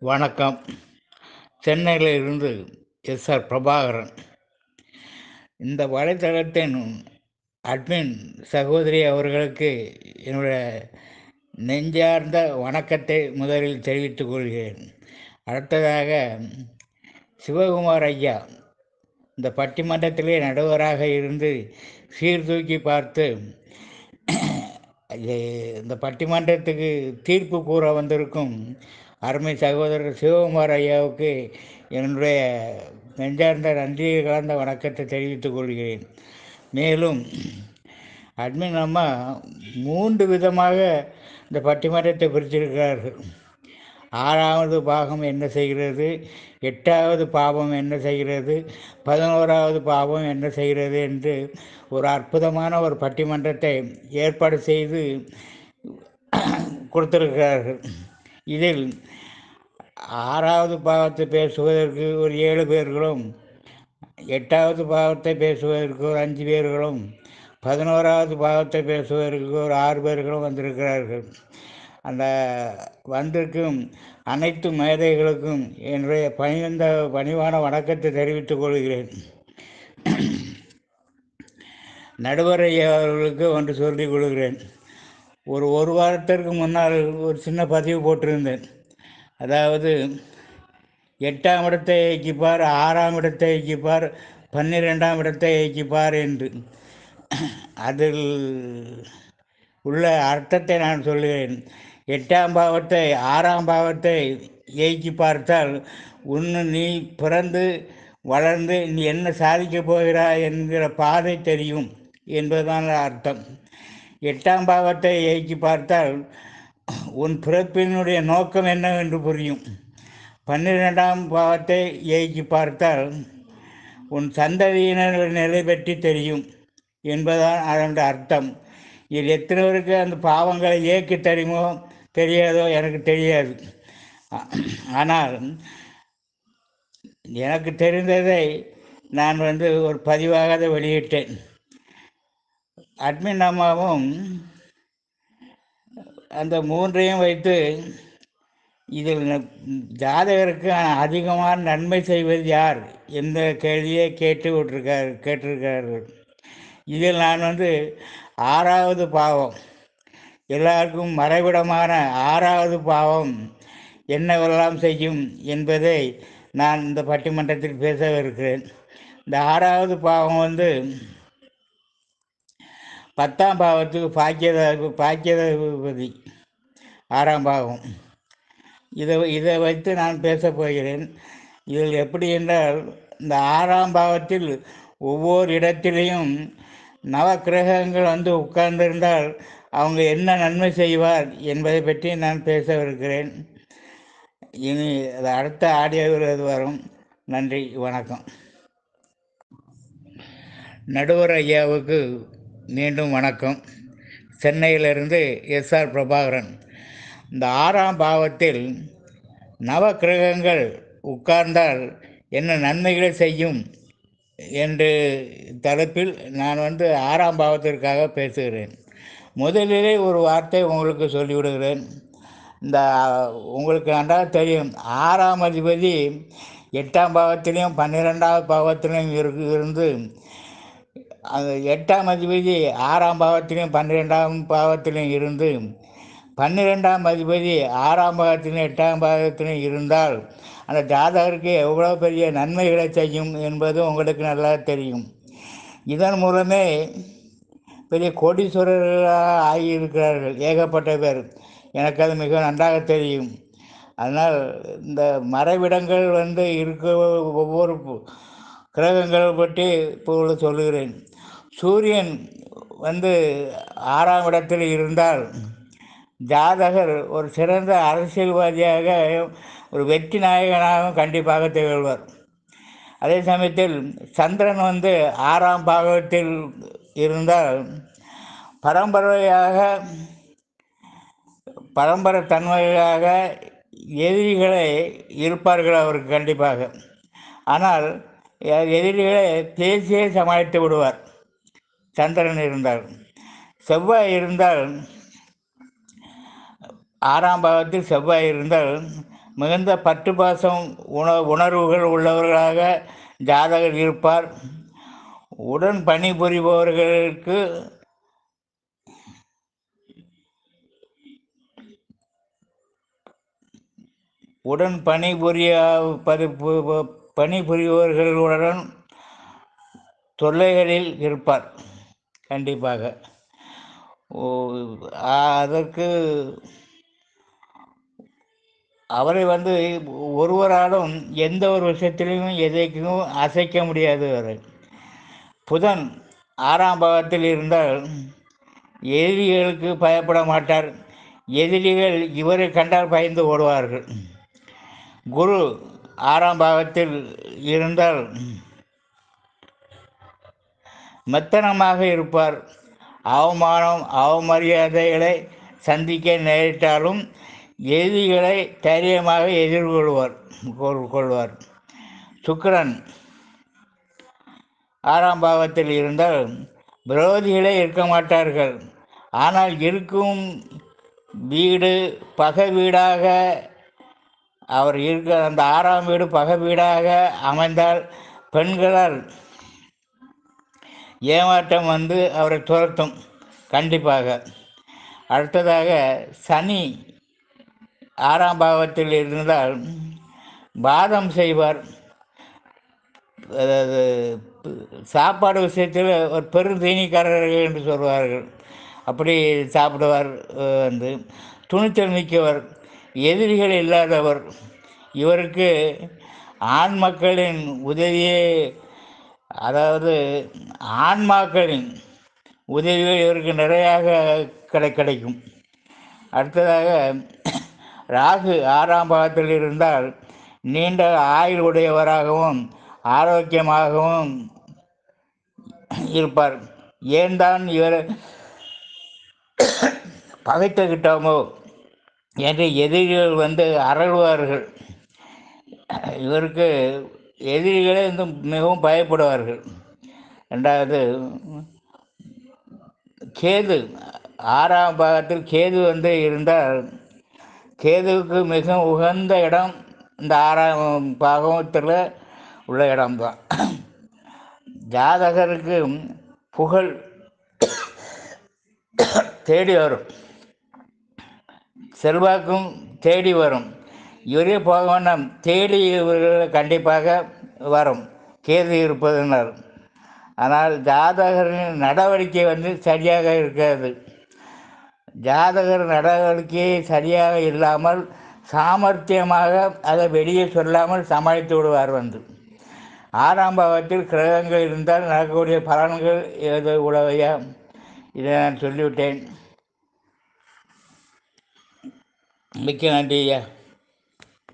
வணக்கம் சென்னையில் இருந்து எஸ் ஆர் பிரபாகரன் இந்த வலைத்தளத்தின் அட்மின் சகோதரி அவர்களுக்கு என்னுடைய நெஞ்சார்ந்த வணக்கத்தை முதலில் தெரிவித்துக் கொள்கிறேன் அடுத்ததாக சிவகுமார் ஐயா இந்த பட்டிமன்றத்திலே நடுவராக இருந்து சீர்தூக்கி பார்த்து இ- இந்த பட்டிமன்றத்துக்கு தீர்ப்பு கூற வந்திருக்கும் அருமை சகோதரர் சிவகுமார் ஐயாவுக்கு என்னுடைய நெஞ்சார்ந்த நன்றி கலந்த வணக்கத்தை தெரிவித்துக் கொள்கிறேன் மேலும் அட்மின் அம்மா மூன்று விதமாக இந்த பட்டிமன்றத்தை பிரித்திருக்கிறார்கள் ஆறாவது பாகம் என்ன செய்கிறது எட்டாவது பாவம் என்ன செய்கிறது பதினோராவது பாவம் என்ன செய்கிறது என்று ஒரு அற்புதமான ஒரு பட்டிமன்றத்தை ஏற்பாடு செய்து கொடுத்திருக்கிறார்கள் இதில் ஆறாவது பாவத்தை பேசுவதற்கு ஒரு ஏழு பேர்களும் எட்டாவது பாவத்தை பேசுவதற்கு ஒரு அஞ்சு பேர்களும் பதினோராவது பாவத்தை பேசுவதற்கு ஒரு ஆறு பேர்களும் வந்திருக்கிறார்கள் அந்த வந்திருக்கும் அனைத்து மேதைகளுக்கும் என்னுடைய பணிவந்த பணிவான வணக்கத்தை தெரிவித்துக் கொள்கிறேன் நடுவர் ஐயா அவர்களுக்கு ஒன்று சொல்லிக் கொள்கிறேன் ஒரு ஒரு வாரத்திற்கு முன்னால் ஒரு சின்ன பதிவு போட்டிருந்தேன் அதாவது எட்டாம் இடத்தை இயக்கிப்பார் ஆறாம் இடத்தை இயக்கிப்பார் பன்னிரெண்டாம் இடத்தை இயக்கிப்பார் என்று அதில் உள்ள அர்த்தத்தை நான் சொல்லுகிறேன் எட்டாம் பாவத்தை ஆறாம் பாவத்தை இயக்கி பார்த்தால் உன்னு நீ பிறந்து வளர்ந்து நீ என்ன சாதிக்கப் போகிறாய் என்கிற பாதை தெரியும் என்பதுதான் அர்த்தம் எட்டாம் பாவத்தை இயக்கி பார்த்தால் உன் பிறப்பினுடைய நோக்கம் என்னவென்று புரியும் பன்னிரெண்டாம் பாவத்தை இயக்கி பார்த்தால் உன் சந்ததியினர் நிலை பற்றி தெரியும் என்பதுதான் அதனுடைய அர்த்தம் இது எத்தனை பேருக்கு அந்த பாவங்களை இயக்கி தெரியுமோ தெரியாதோ எனக்கு தெரியாது ஆ- ஆனால் எனக்கு தெரிந்ததை நான் வந்து ஒரு பதிவாக அதை வெளியிட்டேன் அட்மின் அம்மாவும் அந்த மூன்றையும் வைத்து இதில் ந- ஜாதகருக்கு அதிகமான நன்மை செய்வது யார் என்ற கேள்வியை கேட்டு விட்டிருக்கார் கேட்டிருக்கார்கள் இதில் நான் வந்து ஆறாவது பாவம் எல்லாருக்கும் மறைவிடமான ஆறாவது பாவம் என்னவெல்லாம் செய்யும் என்பதை நான் இந்த பட்டிமன்றத்தில் பேசவிருக்கிறேன் இந்த ஆறாவது பாவம் வந்து பத்தாம் பாவத்துக்கு பாக்கியத பாக்கியதபதி ஆறாம் பாவம் இதை இதை வைத்து நான் பேசப் போகிறேன் இதில் எப்படி என்றால் இந்த ஆறாம் பாவத்தில் ஒவ்வொரு இடத்திலையும் நவக்கிரகங்கள் வந்து உட்கார்ந்திருந்தால் அவங்க என்ன நன்மை செய்வார் என்பதை பற்றி நான் பேசவிருக்கிறேன் இனி அது அடுத்த ஆடியோவில் அது வரும் நன்றி வணக்கம் நடுவர் ஐயாவுக்கு மீண்டும் வணக்கம் சென்னையிலிருந்து எஸ் ஆர் பிரபாகரன் இந்த ஆறாம் பாவத்தில் நவ கிரகங்கள் உட்கார்ந்தால் என்ன நன்மைகளை செய்யும் என்று தலைப்பில் நான் வந்து ஆறாம் பாவத்திற்காக பேசுகிறேன் முதலிலே ஒரு வார்த்தை உங்களுக்கு சொல்லிவிடுகிறேன் இந்த உங்களுக்கு நன்றாக தெரியும் ஆறாம் அதிபதி எட்டாம் பாவத்திலையும் பன்னிரெண்டாவது பாவத்திலையும் இருக்கு இருந்து அந்த எட்டாம் அதிபதி ஆறாம் பாவத்திலையும் பன்னிரெண்டாம் பாவத்திலையும் இருந்து பன்னிரெண்டாம் அதிபதி ஆறாம் பாகத்திலும் எட்டாம் பாகத்திலும் இருந்தால் அந்த ஜாதகருக்கு எவ்வளோ பெரிய நன்மைகளை செய்யும் என்பது உங்களுக்கு நல்லா தெரியும் இதன் மூலமே பெரிய கோடீஸ்வரர்களாக ஆகியிருக்கிறார்கள் ஏகப்பட்ட பேர் எனக்கு அது மிக நன்றாக தெரியும் அதனால் இந்த மறைவிடங்கள் வந்து இருக்க ஒவ்வொரு பு- கிரகங்கள் பற்றி இப்பொழுது சொல்லுகிறேன் சூரியன் வந்து ஆறாம் இடத்தில் இருந்தால் ஜாதகர் ஒரு சிறந்த அரசியல்வாதியாக ஒரு வெற்றி நாயகனாகவும் கண்டிப்பாக திகழ்வார் அதே சமயத்தில் சந்திரன் வந்து ஆறாம் பாகத்தில் இருந்தால் பரம்பரையாக பரம்பரை தன்மையாக எதிரிகளை இருப்பார்கள் அவருக்கு கண்டிப்பாக ஆனால் எ- எதிரிகளை பேசியே சமாளித்து விடுவார் சந்திரன் இருந்தால் செவ்வாய் இருந்தால் ஆறாம் பாவத்தில் செவ்வாய் இருந்தால் மிகுந்த பற்று பாசம் உண உணர்வுகள் உள்ளவர்களாக ஜாதகர் இருப்பார் உடன் பணிபுரிபவர்களுக்கு உடன் பணிபுரிய பரி பு- பு- பணிபுரிபவர்களுடன் தொல்லைகளில் இருப்பார் கண்டிப்பாக ஓ, ஆ- அதற்கு அவரை வந்து ஒருவராலும் எந்த ஒரு விஷயத்திலையும் எதைக்கும் அசைக்க முடியாது அவரை புதன் ஆறாம் பாவத்தில் இருந்தால் எதிரிகளுக்கு பயப்பட மாட்டார் எதிரிகள் இவரை கண்டால் பயந்து ஓடுவார்கள் குரு ஆறாம் பாவத்தில் இருந்தால் மெத்தனமாக இருப்பார் அவமானம் அவமரியாதைகளை சந்திக்க நேரிட்டாலும் எதிரிகளை தைரியமாக எதிர்கொள்வார் கொள்- கொள்வார் சுக்கிரன் ஆறாம் பாவத்தில் இருந்தால் விரோதிகளே இருக்க மாட்டார்கள் ஆனால் இருக்கும் வீடு பகை வீடாக அவர் இருக்க அந்த ஆறாம் வீடு பகை வீடாக அமைந்தால் பெண்களால் ஏமாற்றம் வந்து அவரை துரத்தும் கண்டிப்பாக அடுத்ததாக சனி ஆறாம் பாவத்தில் இருந்தால் பாதம் செய்வார் அதாவது சாப்பாடு விஷயத்தில் ஒரு பெருந்தீனிக்காரர்கள் என்று சொல்வார்கள் அப்படி சாப்பிடுவார் அஹ், வந்து துணிச்சல் மிக்கவர் எதிரிகள் இல்லாதவர் இவருக்கு ஆண் மக்களின் உதவியே அதாவது ஆன்மாக்களின் உதவிகள் இவருக்கு நிறையாக கிடை கிடைக்கும் அடுத்ததாக ராகு ஆறாம் பாகத்தில் இருந்தால் நீண்ட ஆயுள் உடையவராகவும் ஆரோக்கியமாகவும் இருப்பார் ஏன் தான் இவர் பகைத்துக்கிட்டோமோ என்று எதிரிகள் வந்து அரழுவார்கள் இவருக்கு எதிரிகளே வந்து மிகவும் பயப்படுவார்கள் ரெண்டாவது கேது ஆறாம் பாகத்தில் கேது வந்து இருந்தால் கேதுவுக்கு மிக உகந்த இடம் இந்த ஆறாம் பாகத்தில் உள்ள இடம்தான் ஜாதகருக்கு புகழ் தேடி வரும் செல்வாக்கும் தேடி வரும் இவரே போக வேண்டாம் தேடி இவர்கள் கண்டிப்பாக வரும் கேது இருப்பதனால் ஆனால் ஜாதகரின் நடவடிக்கை வந்து சரியாக இருக்காது ஜாதகர் நடவடிக்கை சரியாக இல்லாமல் சாமர்த்தியமாக அதை வெளியே சொல்லாமல் சமாளித்து விடுவார் வந்து ஆறாம் பாவத்தில் கிரகங்கள் இருந்தால் நடக்கக்கூடிய பலன்கள் ஏதோ உளவையா இதை நான் சொல்லிவிட்டேன் மிக்க நன்றி ஐயா